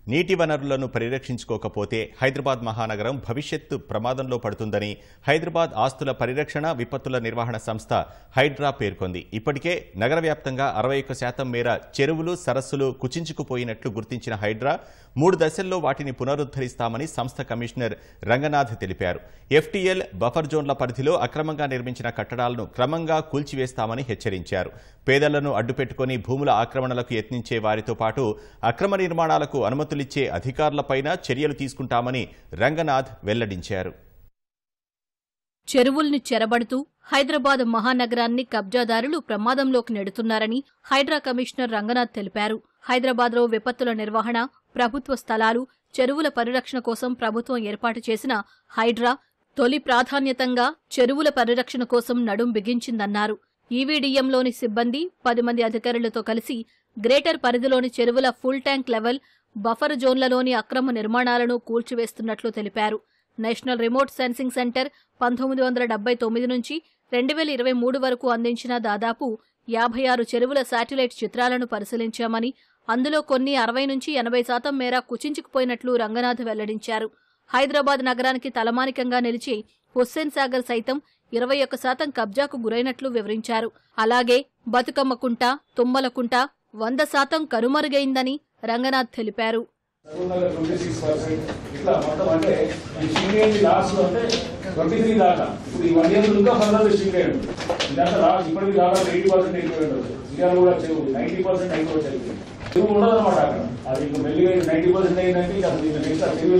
నీటి వనరులను పరిరక్షించుకోకపోతే హైదరాబాద్ మహానగరం భవిష్యత్తు ప్రమాదంలో పడుతుందని హైదరాబాద్ ఆస్తుల పరిరక్షణ విపత్తుల నిర్వహణ సంస్థ హైడ్రా పేర్కొంది ఇప్పటికే నగర వ్యాప్తంగా అరవై ఒక్క శాతం మేర చెరువులు సరస్సులు కుచించుకుపోయినట్లు గుర్తించిన హైడ్రా మూడు దశల్లో వాటిని పునరుద్ధరిస్తామని సంస్థ కమిషనర్ రంగనాథ్ తెలిపారు ఎఫ్టీఎల్ బఫర్ జోన్ల పరిధిలో అక్రమంగా నిర్మించిన కట్టడాలను క్రమంగా కూల్చివేస్తామని హెచ్చరించారు పేదలను అడ్డుపెట్టుకుని భూముల ఆక్రమణలకు యత్నించే వారితో పాటు అక్రమ నిర్మాణాలకు అనుమతులిచ్చే అధికారులపైన చర్యలు తీసుకుంటామని రంగనాథ్ వెల్లడించారు చెరువుల్ని చెరబడుతూ హైదరాబాద్ మహానగరాన్ని కబ్జాదారులు ప్రమాదంలోకి నెడుతున్నారని హైడ్రా కమిషనర్ రంగనాథ్ తెలిపారు హైదరాబాద్లో విపత్తుల నిర్వహణ ప్రభుత్వ స్థలాలు చెరువుల పరిరక్షణ కోసం ప్రభుత్వం ఏర్పాటు చేసిన హైడ్రా తొలి ప్రాధాన్యతంగా చెరువుల పరిరక్షణ కోసం నడుం బిగించిందన్నారు ఈవీడీఎంలోని సిబ్బంది పది మంది అధికారులతో కలిసి గ్రేటర్ పరిధిలోని చెరువుల ఫుల్ ట్యాంక్ లెవెల్ బఫర్ జోన్లలోని అక్రమ నిర్మాణాలను కూల్చివేస్తున్నట్లు తెలిపారు నేషనల్ రిమోట్ సెన్సింగ్ సెంటర్ పంతొమ్మిది వందల డెబ్బై తొమ్మిది నుంచి రెండు వేల ఇరవై మూడు వరకు అందించిన దాదాపు యాభై ఆరు చెరువుల శాటిలైట్ చిత్రాలను పరిశీలించామని అందులో కొన్ని అరవై నుంచి ఎనభై శాతం మేర కుచించుకుపోయినట్లు రంగనాథ్ వెల్లడించారు హైదరాబాద్ నగరానికి తలమానికంగా నిలిచి హుస్సేన్ సాగర్ సైతం ఇరవై ఒక్క శాతం కబ్జాకు గురైనట్లు వివరించారు అలాగే బతుకమ్మకుంట తుమ్మలకుంట వంద శాతం కనుమరుగైందని రంగనాథ్ తెలిపారు సగంలో ట్వంటీ సిక్స్ పర్సెంట్ ఇట్లా మొత్తం అంటే ఈ షింగేజ్ లాస్ట్ అంటే ట్వంటీ త్రీ దాకా ఇప్పుడు ఈ వన్ ఇయర్ ఇంకా ఫర్దర్ షింగేజ్ ఇదంతా లాస్ట్ ఇప్పటికి దాదాపు ఎయిటీ పర్సెంట్ అయిపోయి ఉండదు ఇవాళ కూడా చెరువు నైన్టీ పర్సెంట్ అయిపోవచ్చు అయిపోయింది చెరువు ఉండదు అనమాట అక్కడ అది ఇంకా మెల్లిగా నైన్టీ పర్సెంట్ అయిందంటే ఇక అసలు ఇంకా నెక్స్ట్ చెరువు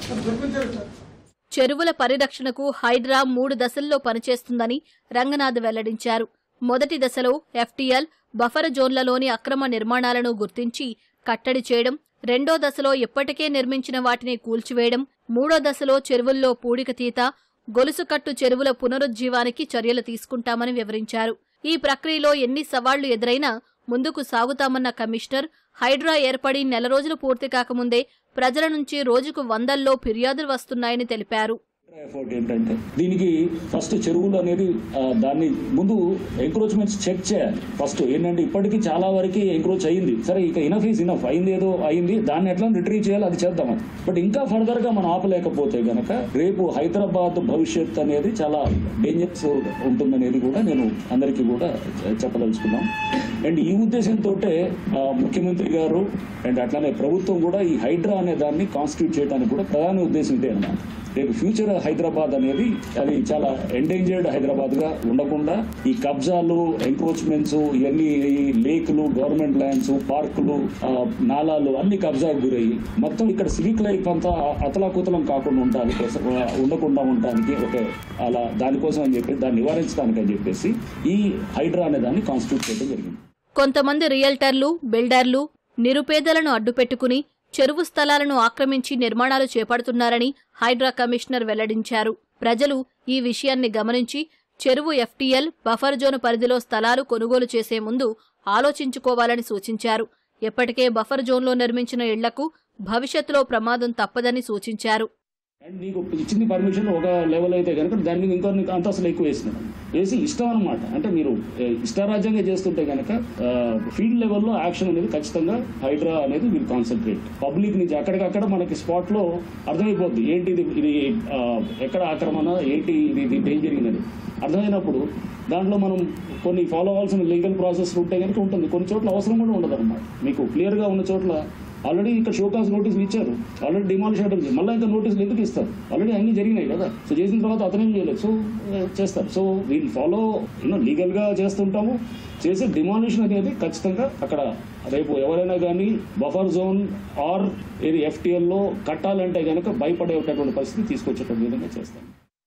లేదు చెరువుల పరిరక్షణకు హైడ్రా మూడు దశల్లో పనిచేస్తుందని రంగనాథ్ వెల్లడించారు మొదటి దశలో ఎఫ్టీఎల్ బఫర్ జోన్లలోని అక్రమ నిర్మాణాలను గుర్తించి కట్టడి చేయడం రెండో దశలో ఇప్పటికే నిర్మించిన వాటిని కూల్చివేయడం మూడో దశలో చెరువుల్లో పూడిక తీత గొలుసుకట్టు చెరువుల పునరుజ్జీవానికి చర్యలు తీసుకుంటామని వివరించారు ఈ ప్రక్రియలో ఎన్ని సవాళ్లు ఎదురైనా ముందుకు సాగుతామన్న కమిషనర్ హైడ్రా ఏర్పడి నెల రోజులు పూర్తి కాకముందే ప్రజల నుంచి రోజుకు వందల్లో ఫిర్యాదులు వస్తున్నాయని తెలిపారు ఎఫర్ట్ ఏంటంటే దీనికి ఫస్ట్ చెరువులు అనేది ఆ, దాన్ని ముందు ఎంక్రోచ్మెంట్స్ చెక్ చేయాలి ఫస్ట్ ఏంటంటే ఇప్పటికీ చాలా వరకు ఎంక్రోచ్ అయింది సరే ఇక ఇనఫ్ ఈజ్ ఇనఫ్ అయింది ఏదో అయింది దాన్ని ఎట్లా రిట్రీవ్ చేయాలి అది చేద్దాం బట్ ఇంకా ఫర్దర్ గా మనం ఆపలేకపోతే గనక రేపు హైదరాబాద్ భవిష్యత్ అనేది చాలా డేంజరస్ ఉంటుందనేది కూడా నేను అందరికీ కూడా చెప్పదలుచుకున్నాం అండ్ ఈ ఉద్దేశంతో ముఖ్యమంత్రి గారు అండ్ అట్లానే ప్రభుత్వం కూడా ఈ హైడ్రా అనే దాన్ని కాన్స్టిట్యూట్ చేయడానికి కూడా ప్రధాన ఉద్దేశం ఇదే అన్నమాట రేపు ఫ్యూచర్ హైదరాబాద్ అనేది అది చాలా ఎండేంజర్డ్ హైదరాబాద్ గా ఉండకుండా ఈ కబ్జాలు ఎంక్రోచ్మెంట్స్ ఇవన్నీ ఈ లేకులు గవర్నమెంట్ ల్యాండ్స్ పార్కులు ఆ, నాలాలు అన్ని కబ్జాకు గురయ్యి మొత్తం ఇక్కడ సివిక్ లైఫ్ అంతా అతలాకుతలం కాకుండా ఉండాలి ఉండకుండా ఉండడానికి ఒక అలా దానికోసం అని చెప్పి దాన్ని నివారించడానికి అని చెప్పేసి ఈ హైడ్రా అనే దాన్ని కాన్స్టిట్యూట్ చేయడం జరిగింది కొంతమంది రియల్టర్లు బిల్డర్లు నిరుపేదలను అడ్డుపెట్టుకుని చెరువు స్థలాలను ఆక్రమించి నిర్మాణాలు చేపడుతున్నారని హైడ్రా కమిషనర్ వెల్లడించారు ప్రజలు ఈ విషయాన్ని గమనించి చెరువు ఎఫ్టీఎల్ బఫర్ జోన్ పరిధిలో స్థలాలు కొనుగోలు చేసే ముందు ఆలోచించుకోవాలని సూచించారు ఇప్పటికే బఫర్ జోన్లో నిర్మించిన ఇళ్లకు భవిష్యత్తులో ప్రమాదం తప్పదని సూచించారు అండ్ నీకు ఇచ్చింది పర్మిషన్ ఒక లెవెల్ అయితే కనుక దాని మీద ఇంకో నీకు అంతస్తులు ఎక్కువ వేసినాడు వేసి ఇష్టం అనమాట అంటే మీరు ఏ, ఇష్టారాజ్యంగా చేస్తుంటే కనుక ఫీల్డ్ లెవెల్లో యాక్షన్ అనేది ఖచ్చితంగా హైడ్రా అనేది మీరు కాన్సన్ట్రేట్ పబ్లిక్ నుంచి అక్కడికక్కడ మనకి స్పాట్ లో అర్థమైపోద్ది ఏంటి ఇది ఇది ఆ, ఎక్కడ ఆక్రమణ ఏంటి ఇది ఇది ఏం జరిగినది అర్థమైనప్పుడు దాంట్లో మనం కొన్ని ఫాలో అవ్వాల్సిన లీగల్ ప్రాసెస్ ఉంటే కనుక ఉంటుంది కొన్ని చోట్ల అవసరం కూడా ఉండదు అనమాట మీకు క్లియర్గా ఉన్న చోట్ల ఆల్రెడీ ఇక్కడ షోకాస్ నోటీసులు ఇచ్చారు ఆల్రెడీ డిమాలిష్ ఆర్డర్ మళ్ళీ ఇంకా నోటీసులు ఎందుకు ఇస్తారు ఆల్రెడీ అన్ని జరిగినాయి కదా సో చేసిన తర్వాత అతనేం చేయలేదు సో చేస్తారు సో వీళ్ళు ఫాలో యూనో లీగల్గా చేస్తుంటాము చేసే డిమాలిషన్ అనేది ఖచ్చితంగా అక్కడ రేపు ఎవరైనా కానీ బఫర్ జోన్ ఆర్ ఇది ఎఫ్టీఎల్లో కట్టాలంటే కనుక భయపడేటటువంటి పరిస్థితి తీసుకొచ్చేటువంటి విధంగా చేస్తాం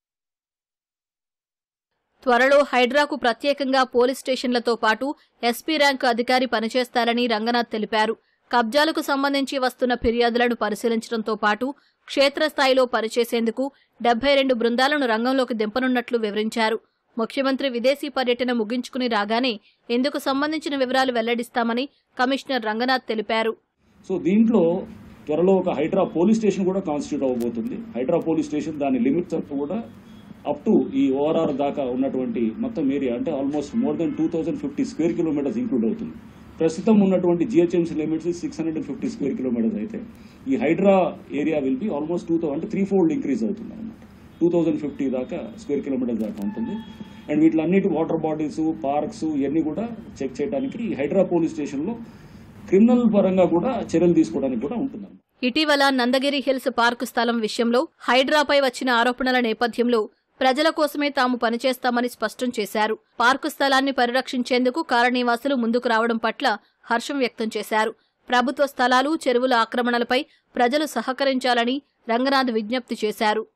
త్వరలో హైడ్రాకు ప్రత్యేకంగా పోలీస్ స్టేషన్లతో పాటు ఎస్పీ ర్యాంకు అధికారి పనిచేస్తారని రంగనాథ్ తెలిపారు కబ్జాలకు సంబంధించి వస్తున్న ఫిర్యాదులను పరిశీలించడంతో పాటు క్షేత్రస్థాయిలో పనిచేసేందుకు డెబ్బై రెండు బృందాలను రంగంలోకి దింపనున్నట్లు వివరించారు ముఖ్యమంత్రి విదేశీ పర్యటన ముగించుకుని రాగానే ఇందుకు సంబంధించిన వివరాలు వెల్లడిస్తామని కమిషనర్ రంగనాథ్ తెలిపారు సో దీంట్లో త్వరలో ఒక హైడ్రా పోలీస్ స్టేషన్ కూడా కాన్స్టిట్యూట్ అవ్వబోతుంది హైడ్రా పోలీస్ స్టేషన్ దాని లిమిట్స్ అంతా కూడా అప్ టు ఈ ఓఆర్ఆర్ దాకా ఉన్నటువంటి మొత్తం ఏరియా అంటే almost more than two thousand fifty square kilometres include అవుతుంది ప్రస్తుతం ఉన్నటువంటి GHMC limits six hundred and fifty square kilometres అయితే ఈ HYDRAA area will be almost two అంటే త్రీ ఫోల్డ్ ఇంక్రీజ్ అవుతుంది అనమాట టూ థౌజండ్ ఫిఫ్టీ దాకా స్క్వేర్ కిలోమీటర్స్ దాకా ఉంటుంది అండ్ వీటిలన్నిటి వాటర్ బాటిల్స్ పార్క్స్ ఇవన్నీ కూడా చెక్ చేయడానికి ఈ హైడ్రా పోలీస్ స్టేషన్లో క్రిమినల్ పరంగా కూడా చర్యలు తీసుకోవడానికి కూడా ఉంటుంది ఇటీవల నందగిరి హిల్స్ పార్కు స్థలం విషయంలో హైడ్రాపై వచ్చిన ఆరోపణల నేపథ్యంలో ప్రజల కోసమే తాము పనిచేస్తామని స్పష్టం చేశారు పార్కు స్థలాన్ని పరిరక్షించేందుకు కాలనీవాసులు ముందుకు రావడం పట్ల హర్షం వ్యక్తం చేశారు ప్రభుత్వ స్థలాలు చెరువుల ఆక్రమణలపై ప్రజలు సహకరించాలని రంగనాథ్ విజ్ఞప్తి చేశారు